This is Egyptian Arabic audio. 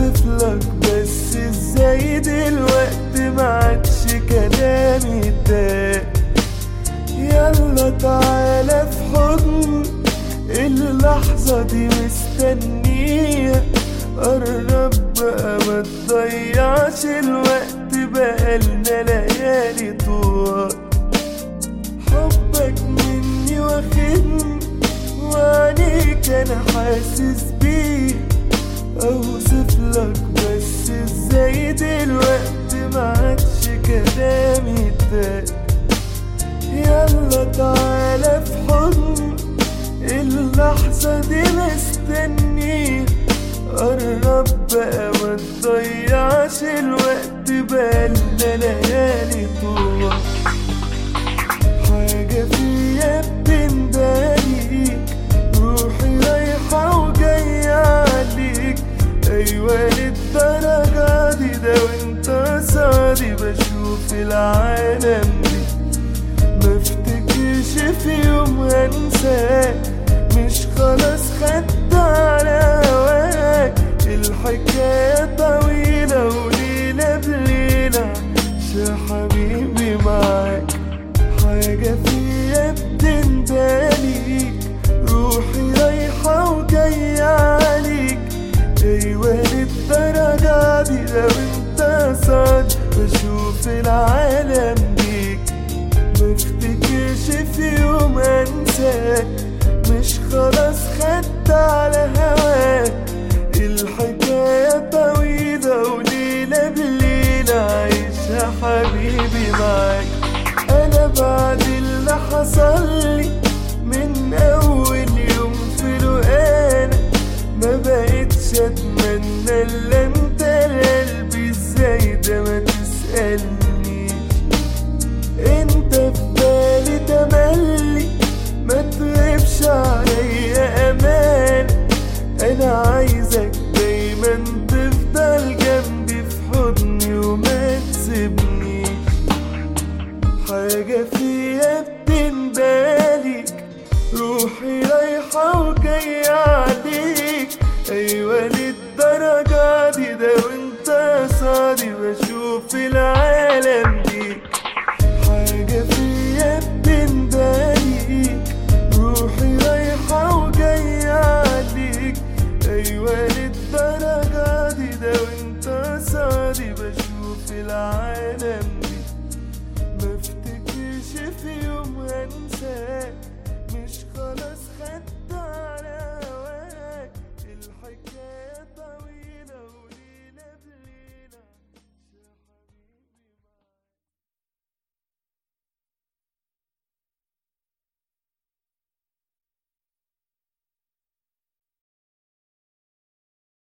اوصف لك بس ازاي دلوقتي ما عادش كلامي ده يلا تعالى في حضن اللحظة دي مستنية قرب بقى ما تضيعش الوقت بقالنا ليالي طوال حبك مني واخدني وعليك انا حاسس بيه اوصف لك بس ازاي دلوقتي ما عادش كلامي ده يلا تعالى في حضن اللحظة دي مستنيه قرب بقى ما تضيعش الوقت بقالنا ليالي طول حاجة فيا بتنداليك روحي رايحة وجاية عليك أيوة للدرجة دي ده وانت صادي بشوف العالم دي مفتكرش في يوم هنساك مش خلاص خدت على هواك الحكاية طويلة وليلة بليلة يا حبيبي معاك حاجة فيا بتنداليك روحي رايحة وجاية عليك أيوة للدرجة دي لو انت صاد بشوف العالم بيك مفتكرش في يوم انساك مش خلاص خدت على هواك الحكاية طويلة وليلة بليلة عايشة حبيبي معاك أنا بعد اللي حصل لي من أول يوم في لقانا ما بقتش أتمنى إلا أنت لقلبي ازاي ده ما تسألنيش انت في بالي تملي ما تغيبش عليا امان انا عايزك دايما تفضل جنبي في حضني وما تسيبنيش حاجة فيها بتنداليك روحي رايحة وجاية عليك أيوة للدرجة دي ده وانت صادي بشوف العالم بيك حاجة فيا بتنداليك روحي رايحة وجاية عليك أيوة للدرجة دي ده وانت صادي بشوف العالم